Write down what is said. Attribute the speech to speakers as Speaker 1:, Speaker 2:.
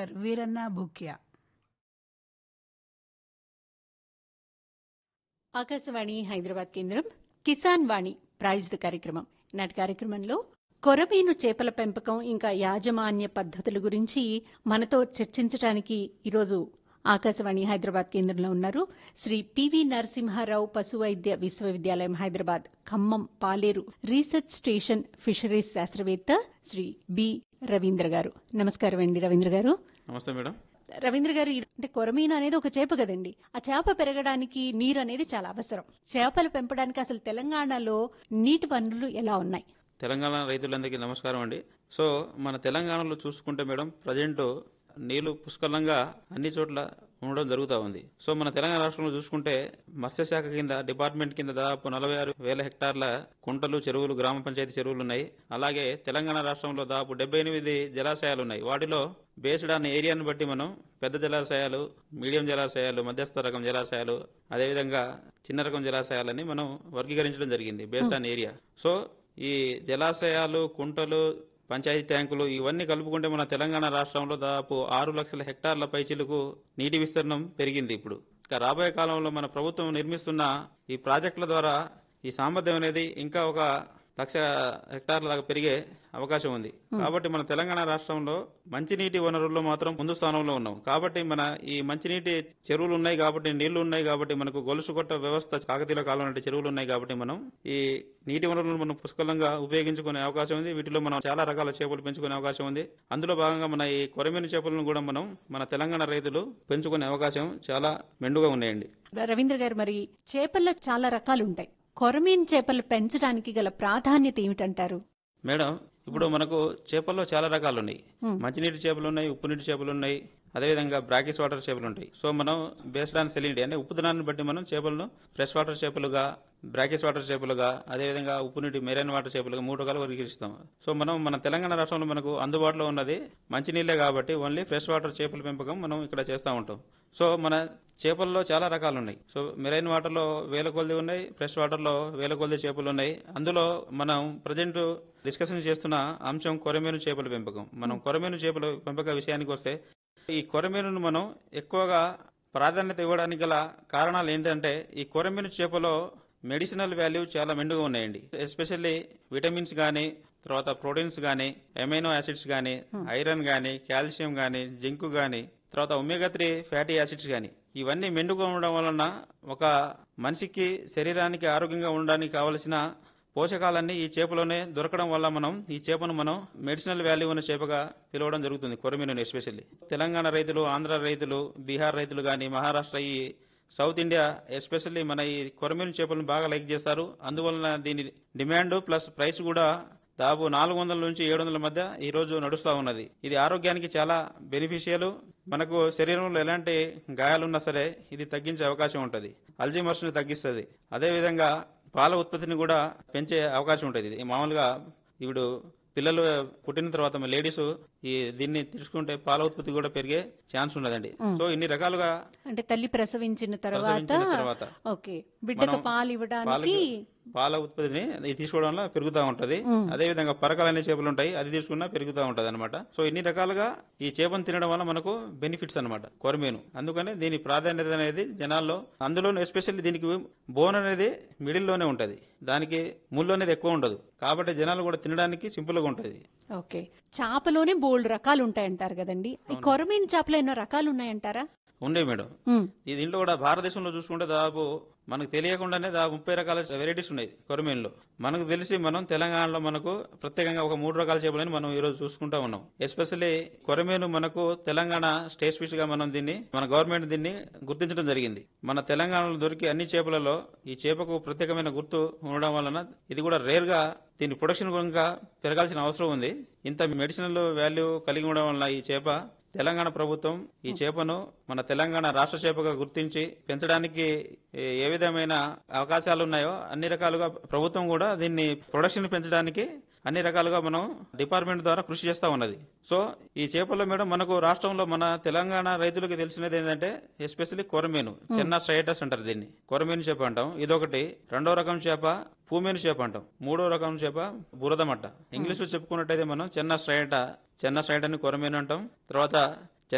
Speaker 1: doctor Veeranna Bhukya
Speaker 2: Akashvani Hyderabad కేంద్రం కిసాన్ వాణి ప్రాయోజిత కార్యక్రమం నాటి కార్యక్రమంలో కొరమీను చేపల పెంపకం ఇంకా యాజమాన్య పద్ధతుల గురించి మనతో చర్చించడానికి ఈరోజు ఆకాశవాణి హైదరాబాద్ కేంద్రంలో ఉన్నారు శ్రీ పివి నరసింహారావు పశు వైద్య విశ్వవిద్యాలయం Hyderabad Khammam Paleru research station fisheries శాస్త్రవేత్త శ్రీ బి రవీంద్ర గారు నమస్కారం అండి రవీంద్ర గారు
Speaker 3: నమస్తే మేడం
Speaker 2: రవీంద్ర గారు ఈ- అంటే కొరమీను అనేది ఒక చేప కదండి ఆ చేప పెరగడానికి నీరు అనేది చాలా అవసరం చేపలు పెంపడానికి అసలు తెలంగాణలో నీటి వనరులు ఎలా ఉన్నాయి
Speaker 3: తెలంగాణ రైతులందరికీ నమస్కారం అండి సో మన తెలంగాణలో చూసుకుంటే మేడం ప్రజెంట్ నీళ్లు పుష్కలంగా అన్ని చోట్ల ఉండడం జరుగుతూ ఉంది సో మన తెలంగాణ రాష్ట్రంలో చూసుకుంటే మత్స్యశాఖ కింద డిపార్ట్మెంట్ కింద దాదాపు నలభై ఆరు వేల హెక్టార్ల కుంటలు చెరువులు గ్రామ పంచాయతీ చెరువులు ఉన్నాయి అలాగే తెలంగాణ రాష్ట్రంలో దాదాపు డెబ్బై ఎనిమిది జలాశయాలు ఉన్నాయి వాటిలో బేస్డ్ ఆన్ ఏరియాను బట్టి మనం పెద్ద జలాశయాలు మీడియం జలాశయాలు మధ్యస్థ రకం జలాశయాలు అదేవిధంగా చిన్న రకం జలాశయాలని మనం వర్గీకరించడం జరిగింది బేస్డ్ ఆన్ ఏరియా సో ఈ జలాశయాలు కుంటలు పంచాయతీ ట్యాంకులు ఇవన్నీ కలుపుకుంటే మన తెలంగాణ రాష్ట్రంలో దాదాపు ఆరు లక్షల హెక్టార్ల పైచిలకు నీటి విస్తీర్ణం పెరిగింది ఇప్పుడు ఇక రాబోయే కాలంలో మన ప్రభుత్వం నిర్మిస్తున్న ఈ ప్రాజెక్టుల ద్వారా ఈ సామర్థ్యం అనేది ఇంకా ఒక లక్ష హెక్టార్ల దాకా పెరిగే అవకాశం ఉంది కాబట్టి మన తెలంగాణ రాష్ట్రంలో మంచినీటి వనరుల్లో మాత్రం ముందు స్థానంలో ఉన్నాం కాబట్టి మన ఈ మంచినీటి చెరువులు ఉన్నాయి కాబట్టి నీళ్లు ఉన్నాయి కాబట్టి మనకు గొలుసు కొట్ట వ్యవస్థ కాకతీయ కాలం లాంటి చెరువులు ఉన్నాయి కాబట్టి మనం ఈ నీటి వనరులను మనం పుష్కలంగా ఉపయోగించుకునే అవకాశం ఉంది వీటిలో మనం చాలా రకాల చేపలు పెంచుకునే అవకాశం ఉంది అందులో భాగంగా మన ఈ కొరమీను చేపలను కూడా మనం మన తెలంగాణ రైతులు పెంచుకునే అవకాశం చాలా మెండుగా ఉన్నాయండి
Speaker 2: రవీంద్ర గారు మరి చేపల్లో చాలా రకాలు ఉంటాయి కొరమీన్ చేపలు పెంచడానికి గల ప్రాధాన్యత ఏమిటంటారు
Speaker 3: మేడం ఇప్పుడు మనకు చేపల్లో చాలా రకాలు ఉన్నాయి మంచినీటి చేపలు ఉన్నాయి ఉప్పు నీటి చేపలు ఉన్నాయి అదేవిధంగా బ్రాకిస్ వాటర్ చేపలు ఉంటాయి సో మనం బేస్డ్ ఆన్ సెలినిటీ అంటే ఉప్పు ధనాన్ని బట్టి మనం చేపలను ఫ్రెష్ వాటర్ చేపలుగా బ్రాకిస్ వాటర్ చేపలుగా అదేవిధంగా ఉప్పు నీటి మెరైన్ వాటర్ చేపలుగా మూడు రకాలు వర్గీకరిస్తాం సో మనం మన తెలంగాణ రాష్ట్రంలో మనకు అందుబాటులో ఉన్నది మంచినీళ్ళే కాబట్టి ఓన్లీ ఫ్రెష్ వాటర్ చేపల పెంపకం మనం ఇక్కడ చేస్తూ ఉంటాం సో మన చేపల్లో చాలా రకాలు ఉన్నాయి సో మెరైన్ వాటర్లో వేల కొలది ఉన్నాయి ఫ్రెష్ వాటర్లో వేల కొలది చేపలు ఉన్నాయి అందులో మనం ప్రజెంట్ డిస్కషన్ చేస్తున్న అంశం కొరమేను చేపల పెంపకం మనం కొరమేను చేపల పెంపక విషయానికి వస్తే ఈ కొరమేనును మనం ఎక్కువగా ప్రాధాన్యత ఇవ్వడానికి గల కారణాలు ఏంటంటే ఈ కొరమేను చేపలో మెడిసినల్ వాల్యూ చాలా మెండుగా ఉన్నాయండి ఎస్పెషల్లీ విటమిన్స్ కానీ తర్వాత ప్రోటీన్స్ కానీ ఎమైనో యాసిడ్స్ కానీ ఐరన్ కానీ కాల్షియం కానీ జింక్ కానీ తర్వాత ఒమేగా త్రీ ఫ్యాటీ యాసిడ్స్ కానీ ఇవన్నీ మెండుగా ఉండడం వలన ఒక మనిషికి శరీరానికి ఆరోగ్యంగా ఉండడానికి కావలసిన పోషకాలన్నీ ఈ చేపలోనే దొరకడం వల్ల మనం ఈ చేపను మనం మెడిసినల్ వాల్యూ ఉన్న చేపగా పిలవడం జరుగుతుంది కొరమీను ఎస్పెషల్లీ తెలంగాణ రైతులు ఆంధ్ర రైతులు బీహార్ రైతులు కానీ మహారాష్ట్ర ఈ సౌత్ ఇండియా ఎస్పెషల్లీ మన ఈ కొరమీను చేపలను బాగా లైక్ చేస్తారు అందువలన దీని డిమాండ్ ప్లస్ ప్రైస్ కూడా దాదాపు నాలుగు వందల నుంచి ఏడు వందల మధ్య ఈ రోజు నడుస్తూ ఉన్నది ఇది ఆరోగ్యానికి చాలా బెనిఫిషియల్ మనకు శరీరంలో ఎలాంటి గాయాలున్నా సరే ఇది తగ్గించే అవకాశం ఉంటుంది అల్జీమర్స్ ని తగ్గిస్తుంది అదేవిధంగా పాల ఉత్పత్తిని కూడా పెంచే అవకాశం ఉంటుంది ఇది మామూలుగా ఇప్పుడు పిల్లలు పుట్టిన తర్వాత లేడీస్ ఈ దీన్ని తీసుకుంటే పాల ఉత్పత్తి కూడా పెరిగే ఛాన్స్ ఉన్నదండి సో ఇన్ని రకాలుగా
Speaker 2: అంటే తల్లి ప్రసవించిన తర్వాత
Speaker 3: ప్రసవించిన తర్వాత
Speaker 2: ఓకే బిడ్డకు
Speaker 3: మనం
Speaker 2: పాలు ఇవ్వడానికి
Speaker 3: పాలకి- పాల ఉత్పత్తిని ఇది తీసుకోవడం వల్ల పెరుగుతూ ఉంటది అదే విధంగా పరకలు అనే చేపలు ఉంటాయి అది తీసుకున్నా పెరుగుతూ ఉంటది అనమాట సో ఇన్ని రకాలుగా ఈ చేపను తినడం వల్ల మనకు బెనిఫిట్స్ అనమాట కొరమేను అందుకనే దీని ప్రాధాన్యత అనేది జనాల్లో అందులో ఎస్పెషల్లీ దీనికి బోన్ అనేది మిడిల్ లోనే ఉంటది దానికి ముళ్ళు అనేది ఎక్కువ ఉండదు కాబట్టి జనాలు కూడా తినడానికి సింపుల్ గా ఉంటది
Speaker 2: ఓకే చేపలోనే బోల్డ్ రకాలు ఉంటాయంటారు కదండి ఈ కొరమీన్ చేపలో ఎన్నో రకాలు ఉన్నాయంటారా
Speaker 3: ఉండే మేడం
Speaker 2: ఉమ్,
Speaker 3: ఈ దీంట్లో కూడా భారతదేశంలో చూసుకుంటే దాదాపు మనకు తెలియకుండానే దాదాపు ముప్పై రకాల వెరైటీస్ ఉన్నాయి కొరమీన్లో మనకు తెలిసి మనం తెలంగాణలో మనకు ప్రత్యేకంగా ఒక మూడు రకాల చేపలని మనం ఈ రోజు చూసుకుంటా ఉన్నాం ఎస్పెషల్లీ కొరమీను మనకు తెలంగాణ స్టేట్ ఫిష్ గా మనం దీన్ని మన గవర్నమెంట్ దీన్ని గుర్తించడం జరిగింది మన తెలంగాణలో దొరికే అన్ని చేపలలో ఈ చేపకు ప్రత్యేకమైన గుర్తు ఉండడం వలన ఇది కూడా రేర్ గా దీని ప్రొడక్షన్ గురించి పెరగాల్సిన అవసరం ఉంది ఇంత మెడిసినల్ వాల్యూ కలిగి ఉండడం వలన ఈ చేప తెలంగాణ ప్రభుత్వం ఈ చేపను మన తెలంగాణ రాష్ట్ర చేపగా గుర్తించి పెంచడానికి ఏ- ఏ విధమైన అవకాశాలు ఉన్నాయో అన్ని రకాలుగా ప్రభుత్వం కూడా దీన్ని ప్రొడక్షన్ పెంచడానికి అన్ని రకాలుగా మనం డిపార్ట్మెంట్ ద్వారా కృషి చేస్తా ఉన్నది సో ఈ చేపల్లో మేడం మనకు రాష్ట్రంలో మన తెలంగాణ రైతులకు తెలిసినది ఏంటంటే ఎస్పెషల్లీ కొరమీను చిన్న స్ట్రైటస్ అంటారు దీన్ని కొరమీను చేప అంటాం ఇదొకటి రెండో రకం చేప పూమేను చేప అంటాం మూడో రకం చేప బురదమట్ట ఇంగ్లీష్ లో చెప్పుకున్నట్టయితే మనం చిన్న స్ట్రైట చిన్న స్ట్రైట్ అని కొరమీను అంటాం తర్వాత